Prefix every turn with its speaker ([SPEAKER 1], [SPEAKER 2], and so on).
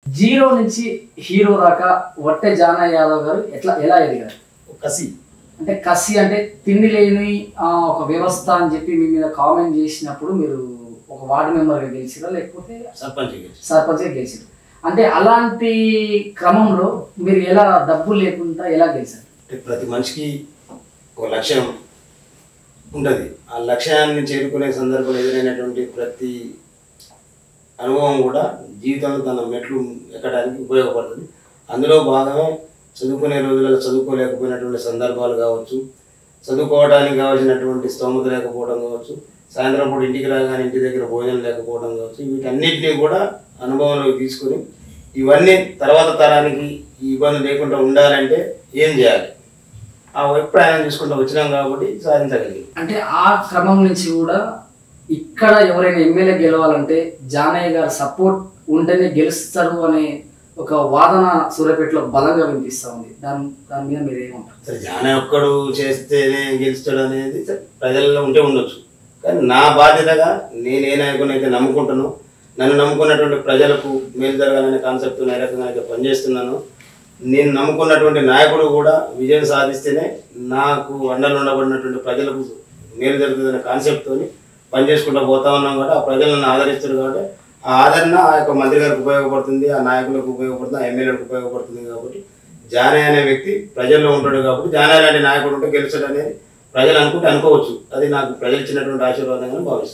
[SPEAKER 1] Zero నుంచి hero దాకా వట్టె జానయ్య యాదవ్ గారు ఎట్లా ఎలా ఎదిగారు
[SPEAKER 2] కసి
[SPEAKER 1] అంటే కసి అంటే తిండి లేని ఆ, ఒక వ్యవస్థ అని చెప్పి మీ మీద కామెంట్ చేసినప్పుడు మీరు ఒక వార్డు మెంబర్గా గెలిచిరా లేకపోతే
[SPEAKER 2] సర్పంచ్ గెలిచి.
[SPEAKER 1] సర్పంచ్గా గెలిచారు అంటే అలాంటి క్రమంలో మీరు ఎలా డబ్బులు లేకుండా ఎలా గెలిచారు
[SPEAKER 2] అంటే ప్రతి మనిషికి ఒక లక్ష్యం ఉంటుంది ఆ లక్ష్యాన్ని చేరుకునే సందర్భంలో ఎదురైనటువంటి ప్రతి అనుభవం కూడా జీవితంలో తన మెట్లు ఎక్కడానికి ఉపయోగపడుతుంది అందులో భాగమే చదువుకునే రోజులలో చదువుకోలేకపోయినటువంటి సందర్భాలు కావచ్చు చదువుకోవడానికి కావాల్సినటువంటి స్తోమత లేకపోవడం కావచ్చు సాయంత్రం పూట ఇంటికి రాగానే ఇంటి దగ్గర భోజనం లేకపోవడం కావచ్చు వీటన్నిటిని కూడా అనుభవంలోకి తీసుకొని ఇవన్నీ తర్వాత తరానికి ఈ ఇబ్బంది లేకుండా ఉండాలంటే ఏం చేయాలి ఆ వైపు ప్రయాణం చేసుకుంటూ వచ్చినాం కాబట్టి సాధించగలిగాం
[SPEAKER 1] అంటే ఆ క్రమం నుంచి కూడా ఇక్కడ ఎవరైనా ఎమ్మెల్యే గెలవాలంటే జానయ్య గారి సపోర్ట్ ఉంటేనే గెలుస్తారు అనే ఒక వాదన సూర్యాపేటలో బలంగా వినిపిస్తా ఉంది దాని దాని మీద మీరు ఏమంటారు
[SPEAKER 2] సరే జానే ఒక్కడు చేస్తేనే గెలుస్తాడు అనేది సరే ప్రజల్లో ఉంటే ఉండొచ్చు కానీ నా బాధ్యతగా నేను ఏ నాయకుని అయితే నమ్ముకుంటానో నన్ను నమ్ముకున్నటువంటి ప్రజలకు మేలు జరగాలనే కాన్సెప్ట్ ఏ రకంగా అయితే పనిచేస్తున్నాను నేను నమ్ముకున్నటువంటి నాయకుడు కూడా విజయం సాధిస్తేనే నాకు అండలు ఉండబడినటువంటి ప్రజలకు మేలు జరుగుతుందనే కాన్సెప్ట్తోని పనిచేసుకుంటూ పోతా ఉన్నాం కాబట్టి ఆ ప్రజలు నన్ను ఆదరిస్తారు కాబట్టి ఆ ఆదరణ ఆ యొక్క మంత్రి గారికి ఉపయోగపడుతుంది ఆ నాయకులకు ఉపయోగపడుతుంది ఆ ఎమ్మెల్యేలకు ఉపయోగపడుతుంది కాబట్టి జానే అనే వ్యక్తి ప్రజల్లో ఉంటాడు కాబట్టి జానే లాంటి నాయకుడు ఉంటే గెలుస్తాడు అనేది ప్రజలు అనుకుంటే అనుకోవచ్చు అది నాకు ప్రజలు ఇచ్చినటువంటి ఆశీర్వాదంగా భావిస్తాను